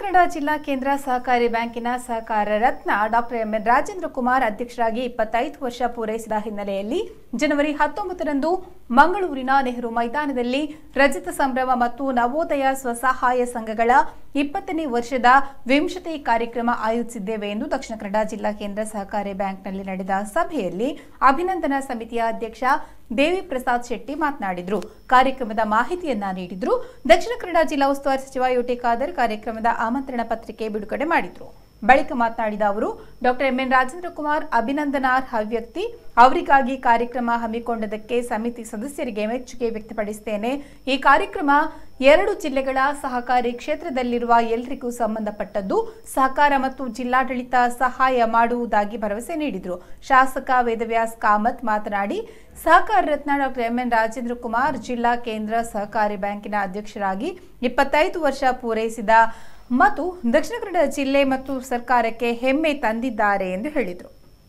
ಕನ್ನಡ ಜಿಲ್ಲಾ ಕೇಂದ್ರ ಸಹಕಾರಿ ಬ್ಯಾಂಕಿನ ಸಹಕಾರ ರತ್ನ doctor M N Rajendra Kumar ಅಧ್ಯಕ್ಷರಾಗಿ ಇಪ್ಪತ್ತೈದು ವರ್ಷ ಪೂರೈಸಿದ ಹಿನ್ನೆಲೆಯಲ್ಲಿ ಜನವರಿ ಹತ್ತೊಂಬತ್ತರಂದು ಮಂಗಳೂರಿನ ನೆಹರು ಮೈದಾನದಲ್ಲಿ ರಜತ ಸಂಭ್ರಮ ಮತ್ತು ನವೋದಯ ಸ್ವಸಹಾಯ ಸಂಘಗಳ ಇಪ್ಪತ್ತನೇ ವರ್ಷದ ವಿಂಶತಿ ಕಾರ್ಯಕ್ರಮ ಆಯೋಜಿಸಿದ್ದೇವೆ ಎಂದು ದಕ್ಷಿಣ ಕನ್ನಡ ಜಿಲ್ಲಾ ಕೇಂದ್ರ ಸಹಕಾರಿ ಬ್ಯಾಂಕ್ನಲ್ಲಿ ನಡೆದ ಸಭೆಯಲ್ಲಿ ಅಭಿನಂದನಾ ಸಮಿತಿಯ ಅಧ್ಯಕ್ಷ ದೇವಿ ಪ್ರಸಾದ್ ಶೆಟ್ಟಿ ಮಾತನಾಡಿದರು ಕಾರ್ಯಕ್ರಮದ ಮಾಹಿತಿಯನ್ನ ನೀಡಿದ್ರು ದಕ್ಷಿಣ ಕನ್ನಡ ಜಿಲ್ಲಾ ಉಸ್ತುವಾರಿ ಸಚಿವ ಯುಟಿ ಖಾದರ್ ಕಾರ್ಯಕ್ರಮದ ಆಮಂತ್ರಣ ಪತ್ರಿಕೆ ಬಿಡುಗಡೆ ಮಾಡಿದ್ರು ಬಳಿಕ ಮಾತನಾಡಿದ ಅವರು doctor M N Rajendra Kumar ಅಭಿನಂದನಾರ್ಹ ವ್ಯಕ್ತಿ ಅವರಿಗಾಗಿ ಕಾರ್ಯಕ್ರಮ ಹಮ್ಮಿಕೊಂಡದಕ್ಕೆ ಸಮಿತಿ ಸದಸ್ಯರಿಗೆ ಮೆಚ್ಚುಗೆ ವ್ಯಕ್ತಪಡಿಸುತ್ತೇನೆ ಈ ಕಾರ್ಯಕ್ರಮ ಎರಡು ಜಿಲ್ಲೆಗಳ ಸಹಕಾರಿ ಕ್ಷೇತ್ರದಲ್ಲಿರುವ ಎಲ್ಲರಿಗೂ ಸಂಬಂಧಪಟ್ಟದ್ದು ಸಹಕಾರ ಮತ್ತು ಜಿಲ್ಲಾಡಳಿತ ಸಹಾಯ ಮಾಡುವುದಾಗಿ ಭರವಸೆ ನೀಡಿದರು ಶಾಸಕ ವೇದವ್ಯಾಸ್ ಕಾಮತ್ ಮಾತನಾಡಿ ಸಹಕಾರ ರತ್ನ doctor M N Rajendra Kumar ಜಿಲ್ಲಾ ಕೇಂದ್ರ ಸಹಕಾರಿ ಬ್ಯಾಂಕಿನ ಅಧ್ಯಕ್ಷರಾಗಿ ಇಪ್ಪತ್ತೈದು ವರ್ಷ ಪೂರೈಸಿದ ಮತ್ತು ದಕ್ಷಿಣ ಕನ್ನಡ ಜಿಲ್ಲೆ ಮತ್ತು ಸರ್ಕಾರಕ್ಕೆ ಹೆಮ್ಮೆ ತಂದಿದ್ದಾರೆ ಎಂದು ಹೇಳಿದರು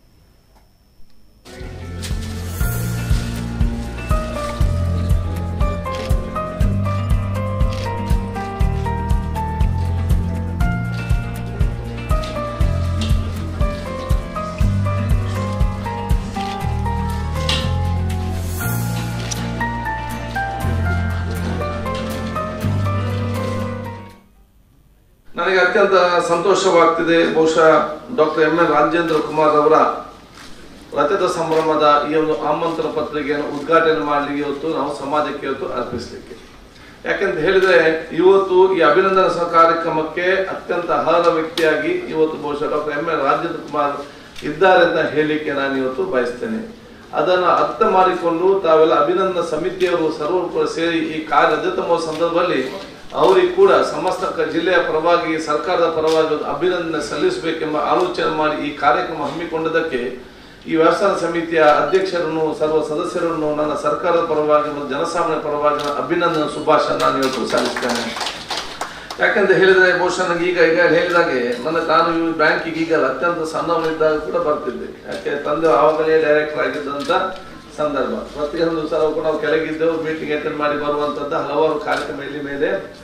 ನನಗೆ ಅತ್ಯಂತ ಸಂತೋಷವಾಗ್ತಿದೆ ಬಹುಶಃ doctor M N Rajendra Kumar ಅವರ ರಥದ ಸಂಭ್ರಮದ ಈ ಒಂದು ಆಮಂತ್ರಣ ಪತ್ರಿಕೆಯನ್ನು ಉದ್ಘಾಟನೆ ಮಾಡಲಿಕ್ಕೆ ಇವತ್ತು ನಾವು ಸಮಾಜಕ್ಕೆ ಇವತ್ತು ಅರ್ಪಿಸಲಿಕ್ಕೆ ಯಾಕೆಂತ ಹೇಳಿದ್ರೆ ಇವತ್ತು ಈ ಅಭಿನಂದನಾ ಸಹ ಕಾರ್ಯಕ್ರಮಕ್ಕೆ ಅತ್ಯಂತ ಅರ್ಹ ವ್ಯಕ್ತಿಯಾಗಿ ಇವತ್ತು ಬಹುಶಃ doctor M N Rajendra Kumar ಇದ್ದಾರೆ ಅಂತ ಹೇಳಲಿಕ್ಕೆ ನಾನು ಇವತ್ತು ಬಯಸ್ತೇನೆ ಅದನ್ನು ಅರ್ಥ ಮಾಡಿಕೊಂಡು ತಾವೆಲ್ಲ ಅಭಿನಂದನಾ ಸಮಿತಿಯವರು ಸರ್ವರು ಕೂಡ ಸೇರಿ ಈ ಕಾರ್ಯ ರಜತಮೋತ್ಸವ ಸಂದರ್ಭದಲ್ಲಿ ಅವರಿಗೆ ಕೂಡ ಸಮಸ್ತ ಕ- ಜಿಲ್ಲೆಯ ಪರವಾಗಿ ಸರ್ಕಾರದ ಪರವಾಗಿ ಒಂದು ಅಭಿನಂದನೆ ಸಲ್ಲಿಸಬೇಕೆಂಬ ಆಲೋಚನೆ ಮಾಡಿ ಈ ಕಾರ್ಯಕ್ರಮ ಹಮ್ಮಿಕೊಂಡದಕ್ಕೆ ಈ ವ್ಯವಸಾಯ ಸಮಿತಿಯ ಅಧ್ಯಕ್ಷರನ್ನು ಸರ್ವ ಸದಸ್ಯರನ್ನು ನನ್ನ ಸರ್ಕಾರದ ಪರವಾಗಿ ಮತ್ತು ಜನಸಾಮಾನ್ಯ ಪರವಾಗಿ ನಾನು ಅಭಿನಂದನೆ ಶುಭಾಶಯ ನಾನು ಇವತ್ತು ಸಲ್ಲಿಸ್ತೇನೆ ಯಾಕಂತ ಹೇಳಿದ್ರೆ ಬಹುಶಃ ನನಗೆ ಈಗ ಈಗ ಹೇಳಿದಾಗೆ ನನ್ನ ನಾನು ಈ ಬ್ಯಾಂಕಿಗೆ ಈಗ ಅತ್ಯಂತ ಸಣ್ಣವನಿದ್ದಾಗ ಕೂಡ ಬರ್ತಿದ್ದೆ ಯಾಕೆ ತಂದೆ ಆವಾಗಲೇ ಡೈರೆಕ್ಟರ್ ಆಗಿದ್ದಂತ ಸಂದರ್ಭ ಪ್ರತಿಯೊಂದು ಸಲ ಕೂಡ ನಾವು ಕೆಳಗಿದ್ದೆವು ಮೀಟಿಂಗ್ ಅಟೆಂಡ್ ಮಾಡಿ ಬರುವಂತದ್ದು ಹಲವಾರು ಕಾರ್ಯಕ್ರಮ ಇಲ್ಲಿ ಮೇಲೆ